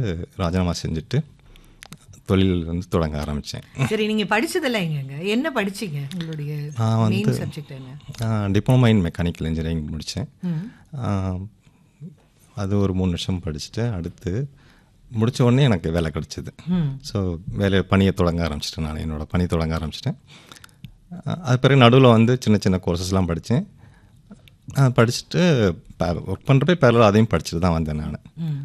ராஜினாமா செஞ்சுட்டு தொழில் வந்து தொடங்க ஆரம்பித்தேன் சரி நீங்க படிச்சதெல்லாம் எங்கங்க என்ன படிச்சீங்க உங்களுடைய நான் வந்து- மெயின் சப்ஜெக்ட் என்ன டிப்ளமா இன் மெக்கானிக்கல் இன்ஜினியரிங் முடித்தேன் அது ஒரு மூணு வருஷம் படிச்சுட்டு அடுத்து முடிச்ச உடனே எனக்கு வேலை கிடச்சிது ஸோ வேலையை பணியை தொடங்க ஆரம்பிச்சிட்டேன் நான் என்னோடய பணி தொடங்க ஆரம்பிச்சிட்டேன் அது பிறகு நடுவில் வந்து சின்ன சின்ன கோர்சஸ்லாம் படித்தேன் படிச்சுட்டு ஒர்க் பண்ணுறப்ப பேரல அதையும் படிச்சுட்டு தான் வந்தேன் நான்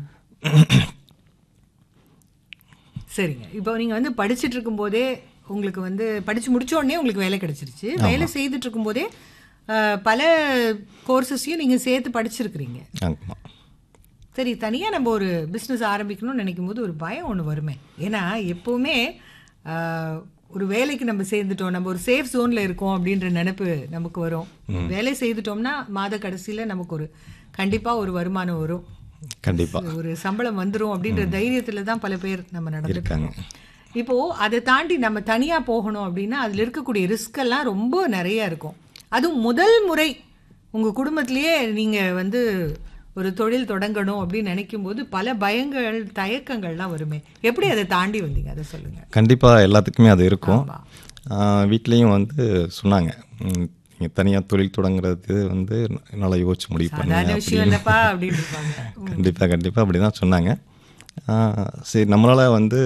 சரிங்க இப்போ நீங்க வந்து படிச்சிட்டு இருக்கும்போதே உங்களுக்கு வந்து படிச்சு முடிச்ச உடனே உங்களுக்கு வேலை கிடைச்சிருச்சு வேலை செய்துட்டு இருக்கும்போதே அஹ், பல கோர்சஸையும் நீங்க சேர்த்து படிச்சிருக்கிறீங்க ஆமாம் சரி தனியாக நம்ம ஒரு பிஸ்னஸ் ஆரம்பிக்கணும்னு நினைக்கும் போது ஒரு பயம் ஒன்று வருமே ஏன்னா எப்போவுமே ஆஹ், ஒரு வேலைக்கு நம்ம சேர்ந்துட்டோம் நம்ம ஒரு சேஃப் ஜோனில் இருக்கோம் அப்படின்ற நினைப்பு நமக்கு வரும் வேலை செய்துட்டோம்னா மாத கடைசியில் நமக்கு ஒரு கண்டிப்பாக ஒரு வருமானம் வரும் கண்டிப்பாக ஒரு சம்பளம் வந்துரும் அப்படின்ற தைரியத்தில் தான் பல பேர் நம்ம நடந்துட்டு இருக்காங்க. இருக்கோம். இப்போ அதை தாண்டி நம்ம தனியாக போகணும் அப்படின்னா அதில் இருக்கக்கூடிய ரிஸ்க் எல்லாம் ரொம்ப நிறைய இருக்கும் அதுவும் முதல் முறை உங்கள் குடும்பத்திலேயே நீங்கள் வந்து ஒரு தொழில் தொடங்கணும் அப்படின்னு நினைக்கும் போது பல பயங்கள் தயக்கங்கள்லாம் வருமே எப்படி அதை தாண்டி வந்தீங்க அதை சொல்லுங்க கண்டிப்பாக எல்லாத்துக்குமே அது இருக்கும் ஆமா. வீட்லேயும் வந்து சொன்னாங்க நீங்கள் தனியாக தொழில் தொடங்குறது வந்து நல்லா யோசிச்சு முடிவு சாதாரண பண்ணுங்க விஷயம் இல்லப்பா அப்படின்னு இருப்பாங்க கண்டிப்பாக கண்டிப்பாக அப்படி தான் சொன்னாங்க ஆ, சரி நம்மளால் வந்து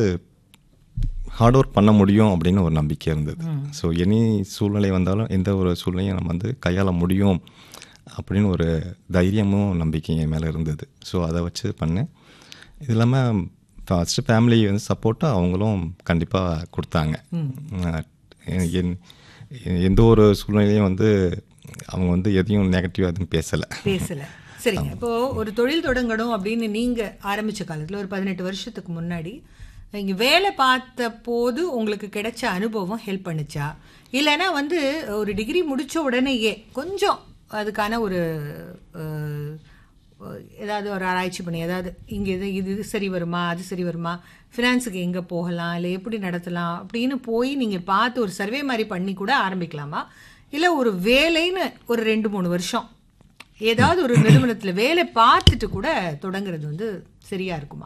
ஹார்ட் ஒர்க் பண்ண முடியும் அப்படின்னு ஒரு நம்பிக்கை இருந்தது ஸோ எனி சூழ்நிலை வந்தாலும் எந்த ஒரு சூழ்நிலையும் நம்ம வந்து கையாள முடியும் அப்படின்னு ஒரு தைரியமும் நம்பிக்கையும் என் மேலே இருந்தது ஸோ அதை வச்சு பண்ணேன் இது இல்லாமல் ஃபஸ்ட்டு ஃபேமிலி வந்து சப்போர்ட்டாக அவங்களும் கண்டிப்பாக கொடுத்தாங்க ஆ, என்- எந்த ஒரு சூழ்நிலையும் வந்து அவங்க வந்து எதையும் நெகட்டிவாக எதுவும் பேசலை பேசல சரிங்க இப்போ ஒரு தொழில் தொடங்கணும் அப்படின்னு நீங்க ஆரம்பிச்ச காலத்துல ஒரு பதினெட்டு வருஷத்துக்கு முன்னாடி இங்க வேலை பார்த்த போது உங்களுக்கு கிடைச்ச அனுபவம் ஹெல்ப் பண்ணுச்சா இல்லைன்னா வந்து ஒரு டிகிரி முடிச்ச உடனேயே கொஞ்சம் அதுக்கான ஒரு அஹ், ஏதாவது ஒரு ஆராய்ச்சி பண்ணி ஏதாவது இங்கே இது இது இது சரி வருமா அது சரி வருமா ஃபினான்ஸுக்கு எங்கே போகலாம் இல்லை எப்படி நடத்தலாம் அப்படின்னு போய் நீங்கள் பார்த்து ஒரு சர்வே மாதிரி பண்ணி கூட ஆரம்பிக்கலாமா இல்லை ஒரு வேலைன்னு ஒரு ரெண்டு மூணு வருஷம் ஏதாவது ஒரு நிறுவனத்தில் வேலை பார்த்துட்டு கூட தொடங்குறது வந்து சரியா இருக்குமா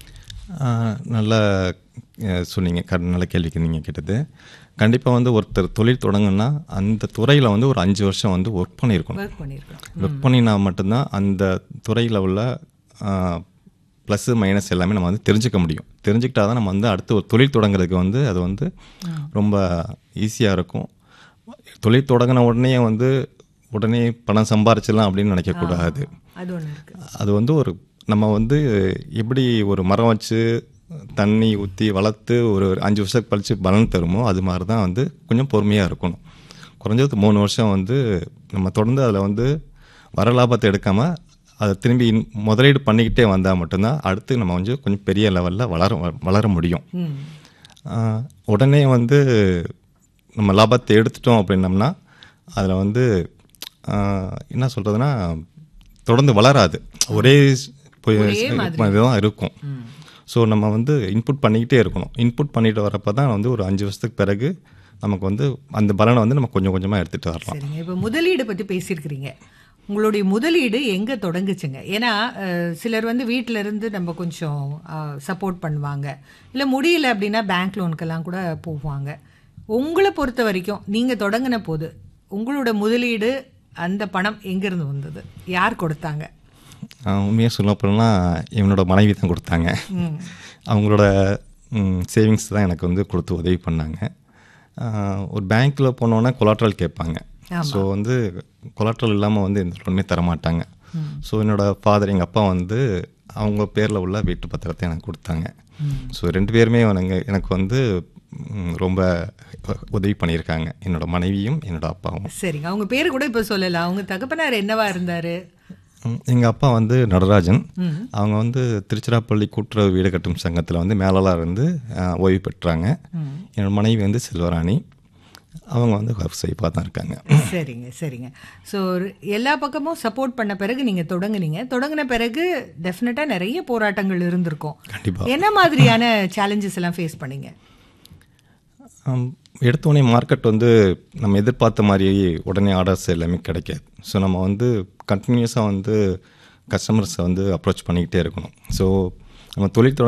ஆஹ் நல்ல அஹ், சொன்னீங்க க நல்ல கேள்விக்கு நீங்கள் கேட்டது கண்டிப்பாக வந்து ஒருத்தர் தொழில் தொடங்குன்னா அந்த துறையில் வந்து ஒரு அஞ்சு வருஷம் வந்து ஒர்க் பண்ணியிருக்கணும் ஒர்க் பண்ணியிருக்கோம் ஒர்க் பண்ணினா மட்டும்தான் அந்த துறையில் உள்ள ப்ளஸ்ஸு மைனஸ் எல்லாமே நம்ம வந்து தெரிஞ்சுக்க முடியும் தெரிஞ்சுக்கிட்டா தான் நம்ம வந்து அடுத்து ஒரு தொழில் தொடங்குறதுக்கு வந்து அது வந்து ரொம்ப ஈஸியாக இருக்கும் தொழில் தொடங்கின உடனே வந்து உடனே பணம் சம்பாரிச்சிடலாம் அப்படின்னு நினைக்கக்கூடாது அது ஒன்று இருக்கு அது வந்து ஒரு நம்ம வந்து எப்படி ஒரு மரம் வச்சு தண்ணி ஊற்றி வளர்த்து ஒரு அஞ்சு வருஷத்துக்கு கழிச்சு பலன் தருமோ அது மாதிரி தான் வந்து கொஞ்சம் பொறுமையாக இருக்கணும் குறைஞ்சது மூணு வருஷம் வந்து நம்ம தொடர்ந்து அதில் வந்து வர லாபத்தை எடுக்காமல் அதை திரும்பி இன்- முதலீடு பண்ணிக்கிட்டே வந்தால் மட்டும்தான் அடுத்து நம்ம வந்து கொஞ்சம் பெரிய லெவலில் வளர வளர முடியும் ம் ஆஹ் உடனே வந்து நம்ம லாபத்தை எடுத்துட்டோம் அப்படின்னம்னா அதில் வந்து ஆஹ் என்ன சொல்கிறதுனா தொடர்ந்து வளராது ஒரே ஸ்- போய் இதுதான் இருக்கும் ஸோ நம்ம வந்து இன்புட் பண்ணிக்கிட்டே இருக்கணும் இன்புட் பண்ணிட்டு வரப்போ தான் வந்து ஒரு அஞ்சு வருஷத்துக்கு பிறகு நமக்கு வந்து அந்த பலனை வந்து நம்ம கொஞ்சம் கொஞ்சமாக எடுத்துகிட்டு வரலாம் சரிங்க இப்போ முதலீடு பற்றி பேசியிருக்கிறீங்க உங்களுடைய முதலீடு எங்கே தொடங்குச்சுங்க ஏன்னா அஹ், சிலர் வந்து வீட்டில இருந்து நம்ம கொஞ்சம் சப்போர்ட் பண்ணுவாங்க இல்லை முடியல அப்படின்னா பேங்க் லோனுக்கெல்லாம் கூட போவாங்க உங்களை பொறுத்த வரைக்கும் நீங்கள் தொடங்கின போது உங்களோட முதலீடு அந்த பணம் எங்கேருந்து வந்தது யார் கொடுத்தாங்க உண்மையாக சொல்ல போனால் என்னோட மனைவி தான் கொடுத்தாங்க அவங்களோட சேவிங்ஸ் தான் எனக்கு வந்து கொடுத்து உதவி பண்ணாங்க ஆஹ் ஒரு பேங்க்கில் போனோன்னே கொலாட்ரல் கேட்பாங்க ஸோ வந்து கொலாட்ரல் இல்லாமல் வந்து எந்த லோனுமே தரமாட்டாங்க ஸோ என்னோட ஃபாதர் எங்கள் அப்பா வந்து அவங்க பேரில் உள்ள வீட்டு பத்திரத்தை எனக்கு கொடுத்தாங்க ஸோ ரெண்டு பேருமே எனக்கு எனக்கு வந்து ம், ரொம்ப உதவி பண்ணியிருக்காங்க என்னோட மனைவியும் என்னோட அப்பாவும் சரிங்க அவங்க பேர் கூட இப்போ சொல்லலாம் அவங்க தகப்பனார் என்னவா இருந்தாரு எங்கள் அப்பா வந்து நடராஜன் அவங்க வந்து திருச்சிராப்பள்ளி கூட்டுறவு வீடு கட்டும் சங்கத்தில் வந்து மேலாளர் இருந்து அஹ், ஓய்வு பெற்றாங்க என்னோட மனைவி வந்து செல்வராணி அவங்க வந்து ஹவுஸ் ஒய்ஃபாக தான் இருக்காங்க சரிங்க சரிங்க ஸோ எல்லா பக்கமும் சப்போர்ட் பண்ண பிறகு நீங்கள் தொடங்குனீங்க தொடங்கின பிறகு டெஃபினட்டாக நிறைய போராட்டங்கள் இருந்திருக்கும் கண்டிப்பாக என்ன மாதிரியான சேலஞ்சஸ் எல்லாம் ஃபேஸ் பண்ணீங்க எடுத்தோடனே மார்க்கெட் வந்து நம்ம எதிர்பார்த்த மாதிரி உடனே ஆர்டர்ஸ் எல்லாமே கிடைக்காது ஸோ நம்ம வந்து கண்டினியூஸாக வந்து கஸ்டமர்ஸை வந்து அப்ரோச் பண்ணிக்கிட்டே இருக்கணும் ஸோ நம்ம தொழில் தொடங்க